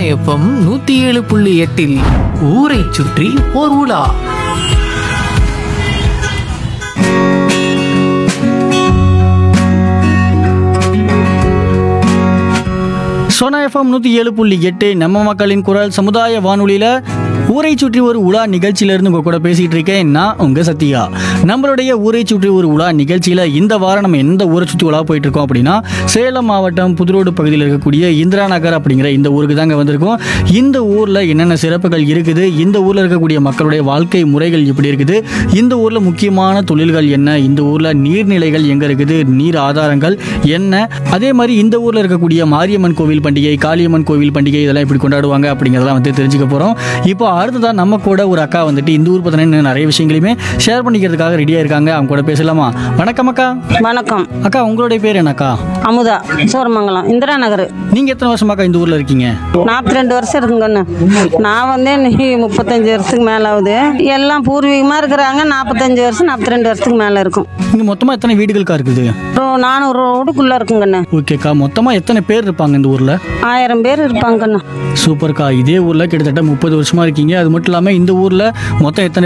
FM நூத்தி ஏழு புள்ளி எட்டில் ஊரை சுற்றி ஓர் உலா சோனா எஃப்எம் நூற்றி ஏழு புள்ளி எட்டு நம்ம மக்களின் குரல் சமுதாய வானொலியில் ஊரை சுற்றி ஒரு உலா நிகழ்ச்சியிலேருந்து உங்கள் கூட பேசிகிட்டு இருக்கேன் நான் உங்கள் சத்யா நம்மளுடைய ஊரை சுற்றி ஒரு உலா நிகழ்ச்சியில் இந்த வாரம் நம்ம எந்த ஊரை சுற்றி உலா போயிட்டு இருக்கோம் அப்படின்னா சேலம் மாவட்டம் புதுரோடு பகுதியில் இருக்கக்கூடிய இந்திரா நகர் அப்படிங்கிற இந்த ஊருக்கு தாங்க வந்திருக்கோம் இந்த ஊரில் என்னென்ன சிறப்புகள் இருக்குது இந்த ஊரில் இருக்கக்கூடிய மக்களுடைய வாழ்க்கை முறைகள் எப்படி இருக்குது இந்த ஊரில் முக்கியமான தொழில்கள் என்ன இந்த ஊரில் நீர்நிலைகள் எங்கே இருக்குது நீர் ஆதாரங்கள் என்ன அதே மாதிரி இந்த ஊரில் இருக்கக்கூடிய மாரியம்மன் கோவில் பண்டிகை காளியம்மன் கோவில் பண்டிகை இதெல்லாம் எப்படி கொண்டாடுவாங்க அப்படிங்கிறதெல்லாம் வந்து தெரிஞ்சுக்க போகிறோம் இப்போ அடுத்ததாக நம்ம கூட ஒரு அக்கா வந்துட்டு இந்த ஊர் பற்றின இன்னும் நிறைய விஷயங்களையுமே ஷேர் பண்ணிக்கிறதுக்காக ரெடியாக இருக்காங்க அவங்க கூட பேசலாமா வணக்கம் அக்கா வணக்கம் அக்கா உங்களுடைய பேர் என்னக்கா அமுதா சோரமங்கலம் இந்திரா நகர் நீங்கள் எத்தனை வருஷமாக்கா இந்த ஊரில் இருக்கீங்க நாற்பத்தி ரெண்டு வருஷம் இருக்குங்கண்ணு நான் வந்து இன்னைக்கு முப்பத்தஞ்சு வருஷத்துக்கு மேலே ஆகுது எல்லாம் பூர்வீகமாக இருக்கிறாங்க நாற்பத்தஞ்சு வருஷம் நாற்பத்தி ரெண்டு வருஷத்துக்கு மேலே இருக்கும் இங்கே மொத்தமாக எத்தனை வீடுகளுக்கா இருக்குது ஒரு நானூறு ரோடுக்குள்ளே இருக்குங்கண்ணு ஓகேக்கா மொத்தமாக எத்தனை பேர் இருப்பாங்க இந்த ஊரில் ஆயிரம் பேர் இருப்பாங்கண்ணு சூப்பர்க்கா இதே ஊரில் கிட்டத்தட்ட முப்பது வருஷமாக இருக்கீங்க அது மட்டும் இல்லாமல் இந்த ஊரில் மொத்தம் எத்தனை